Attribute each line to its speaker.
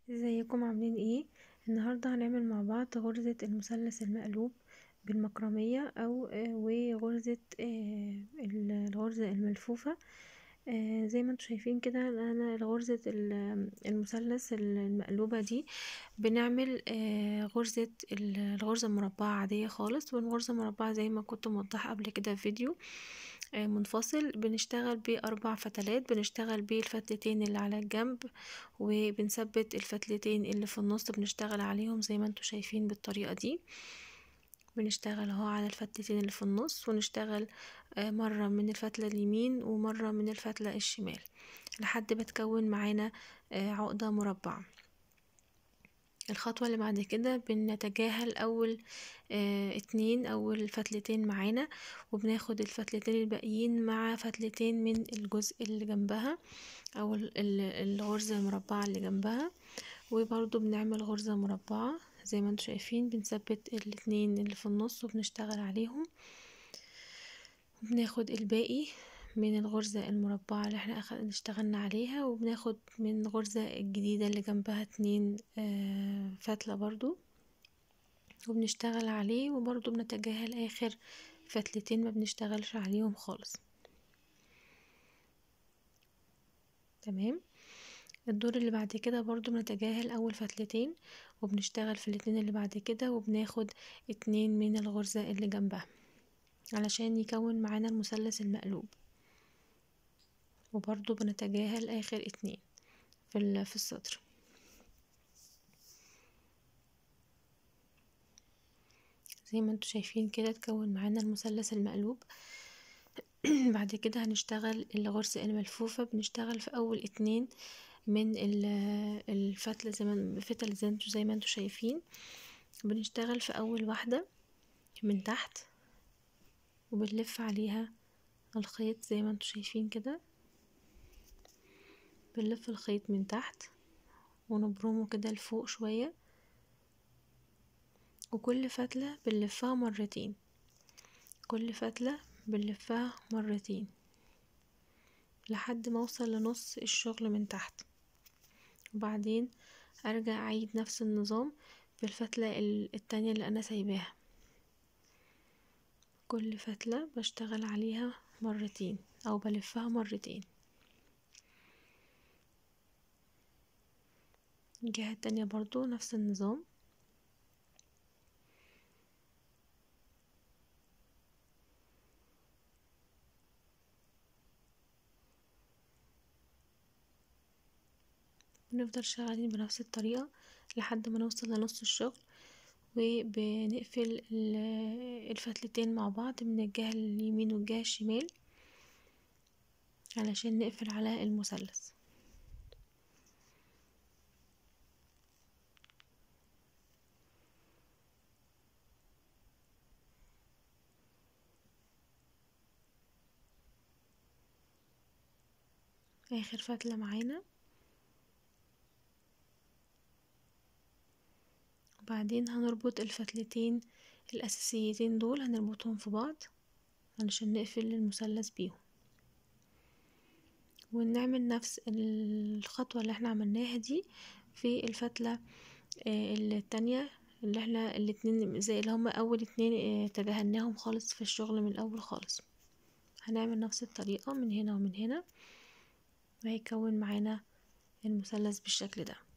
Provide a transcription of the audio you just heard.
Speaker 1: ازيكم عاملين ايه النهاردة هنعمل مع بعض غرزة المثلث المقلوب بالمكرمية او وغرزة الغرزة الملفوفة زي ما انتوا شايفين كده انا غرزة المثلث المقلوبة دي بنعمل غرزة الغرزة المربعة عادية خالص والغرزة المربعة زي ما كنت موضحة قبل كده في فيديو منفصل بنشتغل بأربع فتلات بنشتغل بالفتلتين اللي على الجنب وبنثبت الفتلتين اللي في النص بنشتغل عليهم زي ما انتوا شايفين بالطريقة دي بنشتغل اهو على الفتلتين اللي في النص ونشتغل مرة من الفتلة اليمين ومرة من الفتلة الشمال لحد ما تكون معانا عقدة مربعة الخطوة اللي بعد كده بنتجاهل أول اه اتنين أول فتلتين معانا وبناخد الفتلتين الباقيين مع فتلتين من الجزء اللي جنبها أو الغرزة المربعة اللي جنبها وبرضو بنعمل غرزة مربعة زي ما انتوا شايفين بنثبت الاتنين اللي في النص وبنشتغل عليهم وبناخد الباقي من الغرزة المربعة اللي احنا اشتغلنا عليها وبناخد من الغرزة الجديدة اللي جنبها اتنين اه فتلة برضو وبنشتغل عليه وبرضو بنتجاهل اخر فتلتين ما بنشتغلش عليهم خالص تمام الدور اللي بعد كده برضو بنتجاهل اول فتلتين وبنشتغل في الاتنين اللي بعد كده وبناخد اتنين من الغرزة اللي جنبها علشان يكون معانا المثلث المقلوب وبرضو بنتجاهل اخر اتنين في, في السطر زي ما انتوا شايفين كده تكون معانا المثلث المقلوب بعد كده هنشتغل الغرزة الملفوفة بنشتغل في اول اتنين من الفتلة زي ما الفتل زي انتوا زي ما انتوا شايفين بنشتغل في اول واحدة من تحت وبنلف عليها الخيط زي ما انتوا شايفين كده بنلف الخيط من تحت ونبرمه كده لفوق شوية وكل فتلة بنلفها مرتين كل فتلة بنلفها مرتين لحد ما اوصل لنص الشغل من تحت وبعدين ارجع اعيد نفس النظام في الفتلة التانية اللي انا سايباها كل فتلة بشتغل عليها مرتين او بلفها مرتين الجهة التانية برضو نفس النظام بنفضل شغالين بنفس الطريقة لحد ما نوصل لنص الشغل وبنقفل الفتلتين مع بعض من الجهة اليمين والجهة الشمال علشان نقفل على المثلث اخر فتلة معانا وبعدين هنربط الفتلتين الاساسيتين دول هنربطهم في بعض علشان نقفل المثلث بيهم ونعمل نفس الخطوة اللي احنا عملناها دي في الفتلة التانية اللي احنا الاتنين زي اللي هما اول اتنين تجاهلناهم خالص في الشغل من الاول خالص هنعمل نفس الطريقة من هنا ومن هنا وهيكون معانا المثلث بالشكل ده